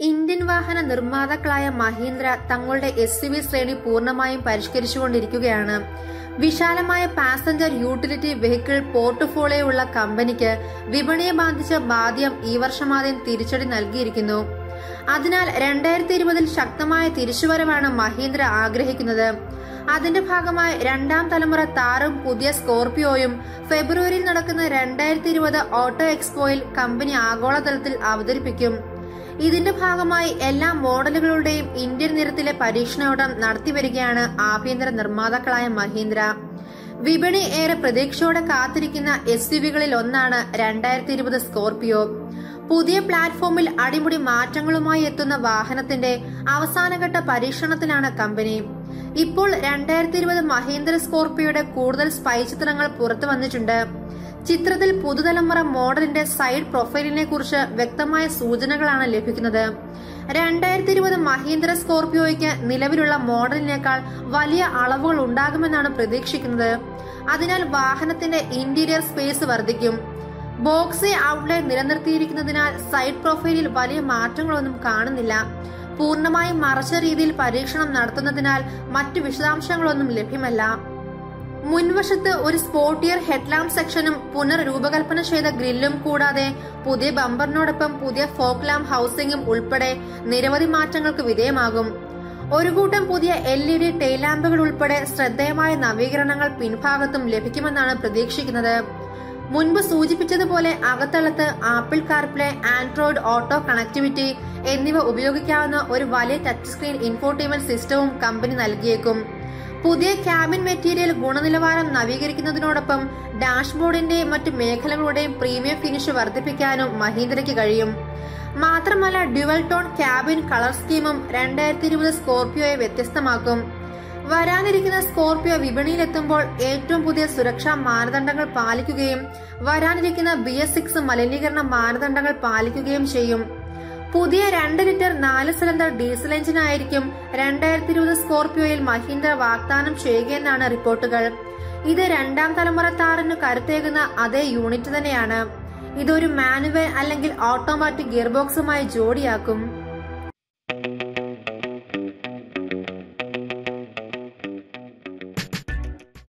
Indian വാഹന നിർമ്മാതാക്കളായ മഹീന്ദ്ര തങ്ങളുടെ S U V ശ്രേണി പൂർണ്ണമായും പരിഷ്കരിച്ചുകൊണ്ടിരിക്കുകയാണ് വിശാലമായ പാസഞ്ചർ യൂട്ടിലിറ്റി വെഹിക്കിൾ പോർട്ട്ഫോളിയോ ഉള്ള കമ്പനിക്ക് വിപണിയെ ബാധിച്ച ബാധ്യം ഈ വർഷമാദ്യം തിരിച്ചടി നൽകിയിരിക്കുന്നു അതിനാൽ രണ്ടായിരത്തി ഇരുപതിൽ ശക്തമായ തിരിച്ചുവരവാണ് മഹീന്ദ്ര ആഗ്രഹിക്കുന്നത് അതിന്റെ ഭാഗമായി രണ്ടാം തലമുറ താറും പുതിയ സ്കോർപിയോയും ഫെബ്രുവരിയിൽ നടക്കുന്ന രണ്ടായിരത്തി ഇരുപത് ഓട്ടോ എക്സ്പോയിൽ കമ്പനി ആഗോളതലത്തിൽ അവതരിപ്പിക്കും ഇതിന്റെ ഭാഗമായി എല്ലാ മോഡലുകളുടെയും ഇന്ത്യൻ നിരത്തിലെ പരീക്ഷണോട്ടം നടത്തിവരികയാണ് ആഭ്യന്തര നിർമ്മാതാക്കളായ മഹീന്ദ്ര വിപണി ഏറെ പ്രതീക്ഷയോടെ കാത്തിരിക്കുന്ന എസ് യുവികളിൽ ഒന്നാണ് രണ്ടായിരത്തി ഇരുപത് സ്കോർപിയോ പുതിയ പ്ലാറ്റ്ഫോമിൽ അടിമുടി മാറ്റങ്ങളുമായി എത്തുന്ന വാഹനത്തിന്റെ അവസാനഘട്ട പരീക്ഷണത്തിലാണ് കമ്പനി ഇപ്പോൾ രണ്ടായിരത്തി ഇരുപത് മഹീന്ദ്ര സ്കോർപിയോയുടെ കൂടുതൽ സ്പൈ ചിത്രങ്ങൾ പുറത്തു വന്നിട്ടുണ്ട് ചിത്രത്തിൽ പുതുതലമുറ മോഡലിന്റെ സൈഡ് പ്രൊഫൈലിനെ കുറിച്ച് വ്യക്തമായ സൂചനകളാണ് ലഭിക്കുന്നത് രണ്ടായിരത്തി ഇരുപത് മഹീന്ദ്ര സ്കോർപിയോയ്ക്ക് നിലവിലുള്ള മോഡലിനേക്കാൾ വലിയ അളവുകൾ ഉണ്ടാകുമെന്നാണ് പ്രതീക്ഷിക്കുന്നത് അതിനാൽ വാഹനത്തിന്റെ ഇന്റീരിയർ സ്പേസ് വർദ്ധിക്കും ബോക്സി ഔട്ട്ലെറ്റ് നിലനിർത്തിയിരിക്കുന്നതിനാൽ സൈഡ് പ്രൊഫൈലിൽ വലിയ മാറ്റങ്ങളൊന്നും കാണുന്നില്ല പൂർണ്ണമായും മറച്ച രീതിയിൽ പരീക്ഷണം നടത്തുന്നതിനാൽ മറ്റു വിശദാംശങ്ങളൊന്നും ലഭ്യമല്ല മുൻവശത്ത് ഒരു സ്പോർട്ടിയർ ഹെഡ്ലാമ്പ് സെക്ഷനും പുനർരൂപകൽപ്പന ചെയ്ത ഗ്രില്ലും കൂടാതെ പുതിയ ബമ്പറിനോടൊപ്പം പുതിയ ഫോക്ക് ലാമ്പ് ഹൌസിംഗും ഉൾപ്പെടെ നിരവധി മാറ്റങ്ങൾക്ക് വിധേയമാകും ഒരു കൂട്ടം പുതിയ എൽ ഇ ഡി ടെയിലാമ്പുകൾ ഉൾപ്പെടെ ശ്രദ്ധേയമായ നവീകരണങ്ങൾ പിൻഭാഗത്തും ലഭിക്കുമെന്നാണ് പ്രതീക്ഷിക്കുന്നത് മുൻപ് സൂചിപ്പിച്ചതുപോലെ അകത്തളത്ത് Apple CarPlay Android Auto connectivity എന്നിവ ഉപയോഗിക്കാവുന്ന ഒരു വലിയ ടച്ച് സ്ക്രീൻ ഇൻഫോർട്ടൈൻമെന്റ് സിസ്റ്റവും കമ്പനി നൽകിയേക്കും പുതിയ ക്യാബിൻ മെറ്റീരിയൽ ഗുണനിലവാരം നവീകരിക്കുന്നതിനോടൊപ്പം ഡാഷ്ബോർഡിന്റെയും മറ്റു മേഖലകളുടെയും പ്രീമിയം ഫിനിഷ് വർദ്ധിപ്പിക്കാനും മഹീന്ദ്രയ്ക്ക് കഴിയും മാത്രമല്ല ഡ്യുവൽ ടോൺ ക്യാബിൻ കളർ സ്കീമും രണ്ടായിരത്തി ഇരുപത് സ്കോർപിയോയെ വ്യത്യസ്തമാക്കും വരാനിരിക്കുന്ന സ്കോർപിയോ വിപണിയിലെത്തുമ്പോൾ ഏറ്റവും പുതിയ സുരക്ഷാ മാനദണ്ഡങ്ങൾ പാലിക്കുകയും വരാനിരിക്കുന്ന ബി എസ് സിക്സ് മലിനീകരണ മാനദണ്ഡങ്ങൾ പാലിക്കുകയും ചെയ്യും പുതിയ രണ്ട് ലിറ്റർ നാല് സിലിണ്ടർ ഡീസൽ എഞ്ചിനായിരിക്കും രണ്ടായിരത്തി ഇരുപത് സ്കോർപിയോയിൽ മഹീന്ദ്ര വാഗ്ദാനം ചെയ്യുകയെന്നാണ് റിപ്പോർട്ടുകൾ ഇത് രണ്ടാം തലമുറ താറിന് കരുത്തേകുന്ന അതേ യൂണിറ്റ് തന്നെയാണ് ഇതൊരു മാനുവൽ അല്ലെങ്കിൽ ഓട്ടോമാറ്റിക് ഗിയർബോക്സുമായി ജോഡിയാക്കും